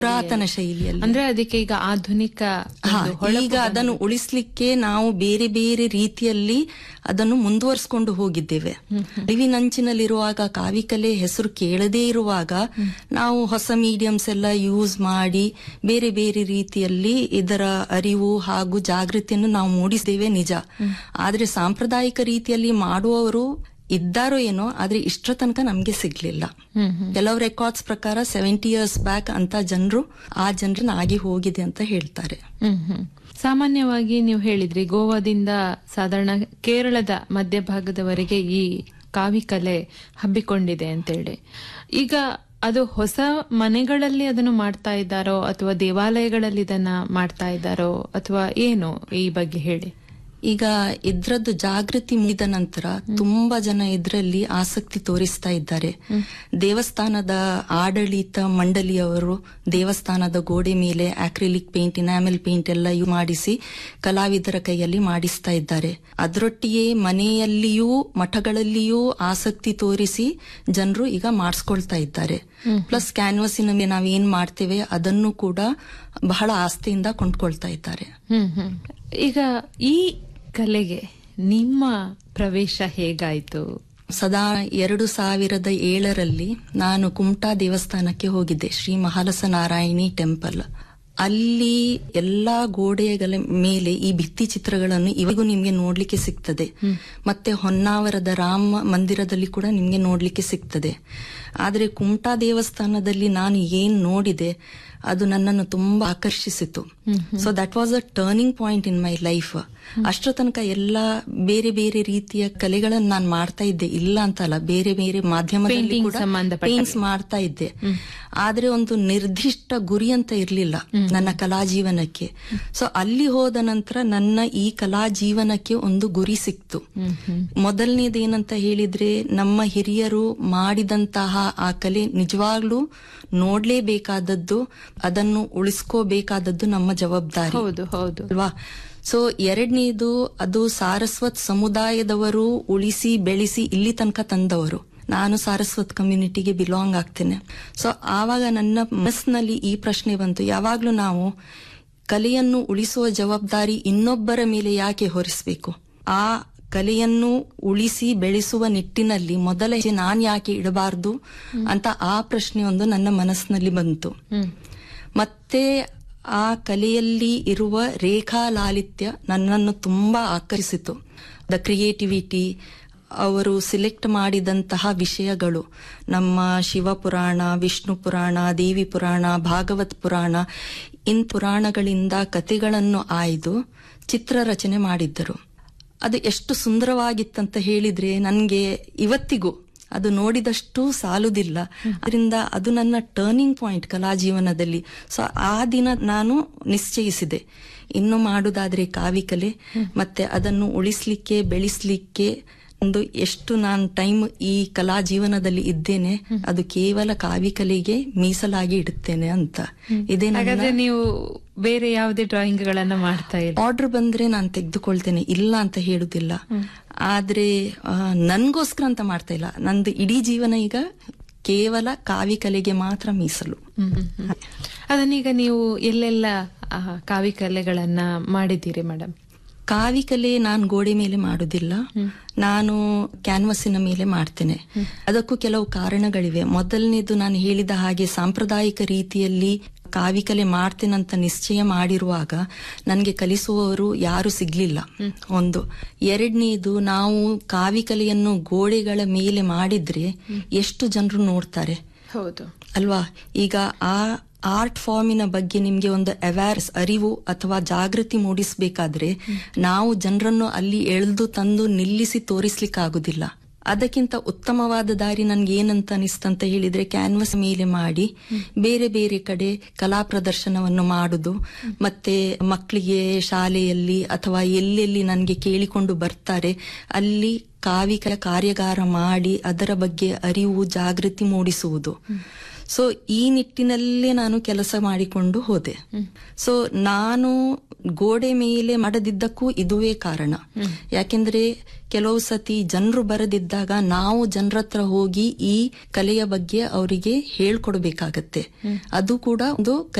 ಪುರಾತನ ಶೈಲಿಯಲ್ಲಿ ಅಂದ್ರೆ ಅದಕ್ಕೆ ಈಗ ಆಧುನಿಕ ಹಾ, ಒಂದು ಹೊಳಪು ಈಗ ಅದನ್ನು ಉಳಿಸ್ಲಿಕ್ಕೆ ನಾವು ಬೇರೆ ಬೇರೆ ರೀತಿಯಲ್ಲಿ ಅದನ್ನು ಮುಂದುವರಿಸಿಕೊಂಡು ಹೋಗಿದ್ದೇವೆ ಅಳಿವಿನಂಚಿನಲ್ಲಿರುವಾಗ ಕಾವಿಕಲೆ ಹೆಸರು ಕೇಳದೇ ಇರುವಾಗ ನಾವು ಹೊಸ ಮೀಡಿಯಮ್ಸ್ ಎಲ್ಲ ಯೂಸ್ ಮಾಡಿ ಬೇರೆ ಬೇರೆ ರೀತಿಯಲ್ಲಿ ಇದರ ಅರಿವು ಹಾಗೂ ಜಾಗೃತಿಯನ್ನು ನಾವು ಮೂಡಿಸಿದ್ದೇವೆ ನಿಜ ಆದ್ರೆ ಸಾಂಪ್ರದಾಯಿಕ ರೀತಿಯಲ್ಲಿ ಮಾಡುವವರು ಇದ್ದಾರೋ ಏನೋ ಆದ್ರೆ ಇಷ್ಟರ ತನಕ ನಮ್ಗೆ ಸಿಗ್ಲಿಲ್ಲ ಕೆಲವು ರೆಕಾರ್ಡ್ಸ್ ಪ್ರಕಾರ ಸೆವೆಂಟಿ ಇಯರ್ಸ್ ಬ್ಯಾಕ್ ಅಂತ ಜನರು ಆ ಜನರನ್ನ ಆಗಿ ಹೋಗಿದೆ ಅಂತ ಹೇಳ್ತಾರೆ ಹ್ಮ್ ಹ್ಮ್. ಸಾಮಾನ್ಯವಾಗಿ ನೀವು ಹೇಳಿದ್ರಿ ಗೋವಾದಿಂದ ಸಾಧಾರಣ ಕೇರಳದ ಮಧ್ಯಭಾಗದವರೆಗೆ ಈ ಕಾವಿಕಲೆ ಹಬ್ಬಿಕೊಂಡಿದೆ ಅಂತೇಳಿ ಈಗ ಅದು ಹೊಸ ಮನೆಗಳಲ್ಲಿ ಅದನ್ನು ಮಾಡ್ತಾ ಇದ್ದಾರೋ ಅಥವಾ ದೇವಾಲಯಗಳಲ್ಲಿ ಇದನ್ನ ಮಾಡ್ತಾ ಇದ್ದಾರೋ ಅಥವಾ ಏನು ಈ ಬಗ್ಗೆ ಹೇಳಿ ಈಗ ಇದ್ರದ್ದು ಜಾಗೃತಿ ಮುಗಿದ ನಂತರ ತುಂಬಾ ಜನ ಇದರಲ್ಲಿ ಆಸಕ್ತಿ ತೋರಿಸ್ತಾ ಇದ್ದಾರೆ ದೇವಸ್ಥಾನದ ಆಡಳಿತ ಮಂಡಳಿಯವರು ದೇವಸ್ಥಾನದ ಗೋಡೆ ಮೇಲೆ ಆಕ್ರಿಲಿಕ್ ಪೇಂಟ್ ಇನಾಮೆಲ್ ಪೇಂಟ್ ಎಲ್ಲ ಇವು ಮಾಡಿಸಿ ಕಲಾವಿದರ ಕೈಯಲ್ಲಿ ಮಾಡಿಸ್ತಾ ಇದ್ದಾರೆ ಅದರೊಟ್ಟಿಗೆ ಮನೆಯಲ್ಲಿಯೂ ಮಠಗಳಲ್ಲಿಯೂ ಆಸಕ್ತಿ ತೋರಿಸಿ ಜನರು ಈಗ ಮಾಡಿಸ್ಕೊಳ್ತಾ ಇದ್ದಾರೆ ಪ್ಲಸ್ ಕ್ಯಾನ್ವಸಿನ ಮೇಲೆ ನಾವೇನ್ ಮಾಡ್ತೇವೆ ಅದನ್ನು ಕೂಡ ಬಹಳ ಆಸ್ತಿಯಿಂದ ಕೊಂಡ್ಕೊಳ್ತಾ ಇದ್ದಾರೆ ಹ್ಮ್ ಹ್ಮ್ ಈಗ ಈ ಕಲೆಗೆ ನಿಮ್ಮ ಪ್ರವೇಶ ಹೇಗಾಯ್ತು ಸದಾ ಎರಡು ಸಾವಿರದ ಏಳರಲ್ಲಿ ನಾನು ಕುಮಟಾ ದೇವಸ್ಥಾನಕ್ಕೆ ಹೋಗಿದ್ದೆ ಶ್ರೀ ಮಹಾಲಸ ನಾರಾಯಣಿ ಟೆಂಪಲ್ ಅಲ್ಲಿ ಎಲ್ಲಾ ಗೋಡೆಗಳ ಮೇಲೆ ಈ ಭಿತ್ತಿ ಚಿತ್ರಗಳನ್ನು ಇವಾಗೂ ನಿಮ್ಗೆ ನೋಡ್ಲಿಕ್ಕೆ ಸಿಗ್ತದೆ ಮತ್ತೆ ಹೊನ್ನಾವರದ ರಾಮ ಮಂದಿರದಲ್ಲಿ ಕೂಡ ನಿಮ್ಗೆ ನೋಡ್ಲಿಕ್ಕೆ ಸಿಗ್ತದೆ ಆದ್ರೆ ಕುಮಟಾ ದೇವಸ್ಥಾನದಲ್ಲಿ ನಾನು ಏನ್ ನೋಡಿದೆ ಅದು ನನ್ನನ್ನು ತುಂಬಾ ಆಕರ್ಷಿಸಿತು so that was a turning point in my life ಅಷ್ಟರ ತನಕ ಎಲ್ಲ ಬೇರೆ ಬೇರೆ ರೀತಿಯ ಕಲೆಗಳನ್ನು ನಾನು ಮಾಡ್ತಾ ಇದ್ದೆ ಇಲ್ಲ ಅಂತಲ್ಲ ಬೇರೆ ಬೇರೆ ಮಾಧ್ಯಮದಲ್ಲಿ Painting ಕೂಡ ಸಂಬಂಧಪಟ್ಟ ಪೇಂಟ್ಸ್ ಮಾಡ್ತಾ ಇದ್ದೆ ಆದ್ರೆ ಒಂದು ನಿರ್ದಿಷ್ಟ ಗುರಿ ಅಂತ ಇರ್ಲಿಲ್ಲ ನನ್ನ ಕಲಾ ಜೀವನಕ್ಕೆ ಸೊ ಅಲ್ಲಿ ಹೋದ ನಂತರ ನನ್ನ ಈ ಕಲಾ ಜೀವನಕ್ಕೆ ಒಂದು ಗುರಿ ಸಿಕ್ತು ಮೊದಲನೇದೇನಂತ ಹೇಳಿದ್ರೆ ನಮ್ಮ ಹಿರಿಯರು ಮಾಡಿದಂತಹ ಆ ಕಲೆ ನಿಜವಾಗ್ಲೂ ನೋಡ್ಲೇಬೇಕಾದದ್ದು ಅದನ್ನು ಉಳಿಸ್ಕೋಬೇಕಾದದ್ದು ನಮ್ಮ ಜವಾಬ್ದಾರಿ ಹೌದು ಹೌದು ಅಲ್ವಾ ಸೊ ಎರಡನೇದು ಅದು ಸಾರಸ್ವತ್ ಸಮುದಾಯದವರು ಉಳಿಸಿ ಬೆಳೆಸಿ ಇಲ್ಲಿ ತನಕ ತಂದವರು ನಾನು ಸಾರಸ್ವತ್ ಕಮ್ಯುನಿಟಿಗೆ ಬಿಲಾಂಗ್ ಆಗ್ತೇನೆ ಸೊ ಆವಾಗ ನನ್ನ ಮನಸ್ಸಿನಲ್ಲಿ ಈ ಪ್ರಶ್ನೆ ಬಂತು ಯಾವಾಗ್ಲೂ ನಾವು ಕಲೆಯನ್ನು ಉಳಿಸುವ ಜವಾಬ್ದಾರಿ ಇನ್ನೊಬ್ಬರ ಮೇಲೆ ಯಾಕೆ ಹೊರಿಸಬೇಕು ಆ ಕಲೆಯನ್ನು ಉಳಿಸಿ ಬೆಳೆಸುವ ನಿಟ್ಟಿನಲ್ಲಿ ಮೊದಲ ಹೆಜ್ಜೆ ನಾನ್ ಯಾಕೆ ಇಡಬಾರ್ದು ಅಂತ ಆ ಪ್ರಶ್ನೆ ಒಂದು ನನ್ನ ಮನಸ್ಸಿನಲ್ಲಿ ಬಂತು ಮತ್ತೆ ಆ ಕಲೆಯಲ್ಲಿ ಇರುವ ರೇಖಾ ಲಾಲಿತ್ಯ ನನ್ನನ್ನು ತುಂಬಾ ಆಕರ್ಷಿಸಿತು ದ ಕ್ರಿಯೇಟಿವಿಟಿ ಅವರು ಸಿಲೆಕ್ಟ್ ಮಾಡಿದಂತಹ ವಿಷಯಗಳು ನಮ್ಮ ಶಿವಪುರಾಣ ವಿಷ್ಣು ಪುರಾಣ ದೇವಿ ಪುರಾಣ ಭಾಗವತ್ ಪುರಾಣ ಇನ್ ಪುರಾಣಗಳಿಂದ ಕಥೆಗಳನ್ನು ಆಯ್ದು ಚಿತ್ರ ರಚನೆ ಮಾಡಿದ್ದರು ಅದು ಎಷ್ಟು ಸುಂದರವಾಗಿತ್ತಂತ ಹೇಳಿದ್ರೆ ನನಗೆ ಇವತ್ತಿಗೂ ಅದು ನೋಡಿದಷ್ಟು ಸಾಲುದಿಲ್ಲ ಅದರಿಂದ ಅದು ನನ್ನ ಟರ್ನಿಂಗ್ ಪಾಯಿಂಟ್ ಕಲಾ ಜೀವನದಲ್ಲಿ ಸೊ ಆ ದಿನ ನಾನು ನಿಶ್ಚಯಿಸಿದೆ ಇನ್ನು ಮಾಡುದಾದ್ರೆ ಕಾವಿಕಲೆ ಮತ್ತೆ ಅದನ್ನು ಉಳಿಸ್ಲಿಕ್ಕೆ ಬೆಳೆಸ್ಲಿಕ್ಕೆ ಒಂದು ಎಷ್ಟು ನಾನು ಟೈಮ್ ಈ ಕಲಾ ಜೀವನದಲ್ಲಿ ಇದ್ದೇನೆ ಅದು ಕೇವಲ ಕಾವಿಕಲೆಗೆ ಮೀಸಲಾಗಿ ಇಡುತ್ತೇನೆ ಅಂತ ಇದೇ ನನ್ನ ಹಾಗಾದ್ರೆ ನೀವು ಬೇರೆ ಯಾವುದೇ ಡ್ರಾಯಿಂಗ್ ಗಳನ್ನ ಮಾಡ್ತಾ ಇಲ್ಲ ಆರ್ಡರ್ ಬಂದ್ರೆ ನಾನು ತೆಗೆದುಕೊಳ್ತೇನೆ ಇಲ್ಲ ಅಂತ ಹೇಳುದಿಲ್ಲ ಆದ್ರೆ ಆ, ನನ್ಗೋಸ್ಕರ ಅಂತ ಮಾಡ್ತಾ ಇಲ್ಲ ನಂದು ಇಡೀ ಜೀವನ ಈಗ ಕೇವಲ ಕಾವಿ ಕಲೆಗೆ ಮಾತ್ರ ಮೀಸಲು ಹ್ಮ್, ಹ್ಮ್, ಹ್ಮ್. ಅದನ್ನೀಗ ನೀವು ಎಲ್ಲೆಲ್ಲ ಆ, ಕಾವಿ ಕಲೆಗಳನ್ನ ಮಾಡಿದ್ದೀರಿ ಮೇಡಮ್ ಕಾವಿ ಕಲೆ ನಾನು ಗೋಡೆ ಮೇಲೆ ಮಾಡುದಿಲ್ಲ ನಾನು ಕ್ಯಾನ್ವಸಿನ ಮೇಲೆ ಮಾಡ್ತೇನೆ ಅದಕ್ಕೂ ಕೆಲವು ಕಾರಣಗಳಿವೆ ಮೊದಲನೇದು ನಾನು ಹೇಳಿದ ಹಾಗೆ ಸಾಂಪ್ರದಾಯಿಕ ರೀತಿಯಲ್ಲಿ ಕಾವಿಕಲೆ ಮಾಡ್ತೇನಂತ ನಿಶ್ಚಯ ಮಾಡಿರುವಾಗ ನನಗೆ ಕಲಿಸುವವರು ಯಾರು ಸಿಗ್ಲಿಲ್ಲ ಒಂದು ಎರಡನೇದು ನಾವು ಕಾವಿಕಲೆಯನ್ನು ಗೋಡೆಗಳ ಮೇಲೆ ಮಾಡಿದ್ರೆ ಎಷ್ಟು ಜನರು ನೋಡ್ತಾರೆ ಹೌದು ಅಲ್ವಾ ಈಗ ಆ ಆರ್ಟ್ ಫಾರ್ಮಿನ ಬಗ್ಗೆ ನಿಮ್ಗೆ ಒಂದು ಅವೇರ್ಸ್ ಅರಿವು ಅಥವಾ ಜಾಗೃತಿ ಮೂಡಿಸಬೇಕಾದ್ರೆ ನಾವು ಜನರನ್ನು ಅಲ್ಲಿ ಎಳೆದು ತಂದು ನಿಲ್ಲಿಸಿ ತೋರಿಸ್ಲಿಕ್ಕಾಗುದಿಲ್ಲ ಅದಕ್ಕಿಂತ ಉತ್ತಮವಾದ ದಾರಿ ನನ್ಗೆ ಏನಂತ ಅನಿಸ್ತಂತ ಹೇಳಿದ್ರೆ ಕ್ಯಾನ್ವಸ್ ಮೇಲೆ ಮಾಡಿ ಬೇರೆ ಬೇರೆ ಕಡೆ ಕಲಾ ಪ್ರದರ್ಶನವನ್ನು ಮಾಡುದು ಮತ್ತೆ ಮಕ್ಕಳಿಗೆ ಶಾಲೆಯಲ್ಲಿ ಅಥವಾ ಎಲ್ಲೆಲ್ಲಿ ನನಗೆ ಕೇಳಿಕೊಂಡು ಬರ್ತಾರೆ ಅಲ್ಲಿ ಕಾವಿಕ ಕಾರ್ಯಾಗಾರ ಮಾಡಿ ಅದರ ಬಗ್ಗೆ ಅರಿವು ಜಾಗೃತಿ ಮೂಡಿಸುವುದು ಸೊ ಈ ನಿಟ್ಟಿನಲ್ಲಿ ನಾನು ಕೆಲಸ ಮಾಡಿಕೊಂಡು ಹೋದೆ ಸೊ ನಾನು ಗೋಡೆ ಮೇಲೆ ಮಾಡದಿದ್ದಕ್ಕೂ ಇದುವೇ ಕಾರಣ ಯಾಕೆಂದ್ರೆ ಕೆಲವು ಸತಿ ಜನರು ಬರದಿದ್ದಾಗ ನಾವು ಜನರ ಹತ್ರ ಹೋಗಿ ಈ ಕಲೆಯ ಬಗ್ಗೆ ಅವರಿಗೆ ಹೇಳ್ಕೊಡ್ಬೇಕಾಗತ್ತೆ ಅದು ಕೂಡ ಒಂದು